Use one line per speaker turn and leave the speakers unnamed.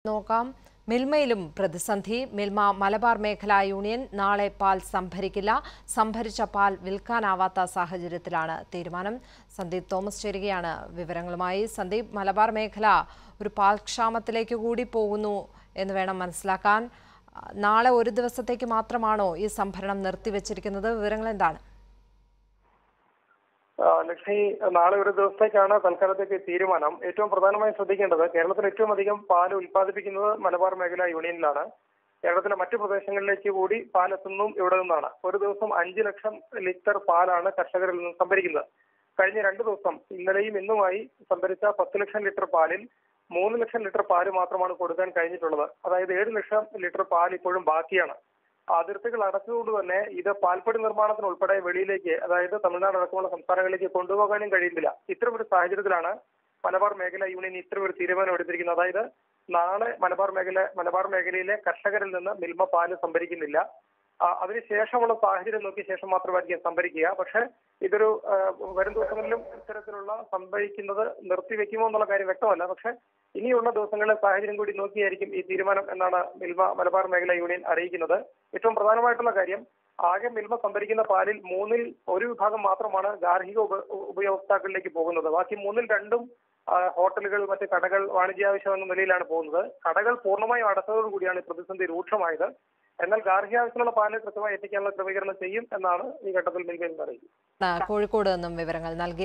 നോക്കാം മിൽമയിലും പ്രതിസന്ധി മിൽമ മലബാർ മേഖലാ യൂണിയൻ നാളെ പാൽ സംഭരിക്കില്ല സംഭരിച്ച പാൽ വിൽക്കാനാവാത്ത സാഹചര്യത്തിലാണ് തീരുമാനം സന്ദീപ് തോമസ് ചേരുകയാണ് വിവരങ്ങളുമായി സന്ദീപ് മലബാർ മേഖല ഒരു പാൽ ക്ഷാമത്തിലേക്ക് കൂടി പോകുന്നു എന്ന് വേണം മനസ്സിലാക്കാൻ നാളെ ഒരു ദിവസത്തേക്ക് മാത്രമാണോ ഈ സംഭരണം നിർത്തിവെച്ചിരിക്കുന്നത് വിവരങ്ങൾ എന്താണ്
ആ, ലക്ഷ്മി നാളെ ഒരു ദിവസത്തേക്കാണ് തൽക്കാലത്തേക്ക് തീരുമാനം ഏറ്റവും പ്രധാനമായും ശ്രദ്ധിക്കേണ്ടത് കേരളത്തിൽ ഏറ്റവും അധികം പാൽ ഉൽപ്പാദിപ്പിക്കുന്നത് മലബാർ മേഖല യൂണിയനിലാണ് കേരളത്തിലെ മറ്റു പ്രദേശങ്ങളിലേക്ക് കൂടി പാൽ എത്തുന്നതും ഇവിടെ നിന്നാണ് ഒരു ദിവസം അഞ്ച് ലക്ഷം ലിറ്റർ പാലാണ് കർഷകരിൽ നിന്ന് സംഭരിക്കുന്നത് കഴിഞ്ഞ രണ്ട് ദിവസം ഇന്നലെയും ഇന്നുമായി സംഭരിച്ച പത്ത് ലക്ഷം ലിറ്റർ പാലിൽ മൂന്ന് ലക്ഷം ലിറ്റർ പാല് മാത്രമാണ് കൊടുക്കാൻ കഴിഞ്ഞിട്ടുള്ളത് അതായത് ഏഴ് ലക്ഷം ലിറ്റർ പാൽ ഇപ്പോഴും ബാക്കിയാണ് അതിർത്തികൾ അടച്ചതുകൊണ്ട് തന്നെ ഇത് പാൽപ്പൊടി നിർമ്മാണത്തിന് ഉൾപ്പെടെ വെളിയിലേക്ക് അതായത് തമിഴ്നാട് അടക്കമുള്ള സംസ്ഥാനങ്ങളിലേക്ക് കൊണ്ടുപോകാനും കഴിയുന്നില്ല ഇത്തരം ഒരു സാഹചര്യത്തിലാണ് മലബാർ മേഖല യൂണിയൻ ഇത്തരം ഒരു തീരുമാനം എടുത്തിരിക്കുന്നത് അതായത് നാളെ മലബാർ മേഖല മലബാർ മേഖലയിലെ കർഷകരിൽ നിന്ന് മിൽമ പാല് സംഭരിക്കുന്നില്ല ആ, അതിനുശേഷമുള്ള സാഹചര്യം നോക്കിയ ശേഷം മാത്രമായിരിക്കും സംഭരിക്കുക പക്ഷേ ഇതൊരു ആ, വരും ദിവസങ്ങളിലും ഇത്തരത്തിലുള്ള സംഭരിക്കുന്നത് നിർത്തിവെക്കുമോ എന്നുള്ള കാര്യം വ്യക്തമല്ല പക്ഷേ ഇനിയുള്ള ദിവസങ്ങളിലെ സാഹചര്യം കൂടി നോക്കിയായിരിക്കും ഈ തീരുമാനം എന്നാണ് മിൽമ മലബാർ മേഖല യൂണിയൻ അറിയിക്കുന്നത് ഏറ്റവും പ്രധാനമായിട്ടുള്ള കാര്യം ആകെ മിൽമ സംഭരിക്കുന്ന പാലിൽ മൂന്നിൽ ഒരു വിഭാഗം മാത്രമാണ് ഗാർഹിക ഉപ ഉപയോക്താക്കളിലേക്ക് പോകുന്നത് ബാക്കി മൂന്നിൽ രണ്ടും ആ, ഹോട്ടലുകൾ മറ്റ് കടകൾ വാണിജ്യാവശ്യം എന്ന നിലയിലാണ് പോകുന്നത് കടകൾ പൂർണ്ണമായും അടച്ചതോടുകൂടിയാണ് ഈ പ്രതിസന്ധി രൂക്ഷമായത് എന്നാൽ ഗാർഹിക ആവശ്യമുള്ള പാല് കൃത്യമായി എത്തിക്കാനുള്ള ക്രമീകരണം ചെയ്യും എന്നാണ് ഈ ഘട്ടത്തിൽ മിൽമയിൽ നിന്ന് അറിയിക്കുന്നത്
കോഴിക്കോട് നിന്നും വിവരങ്ങൾ നൽകി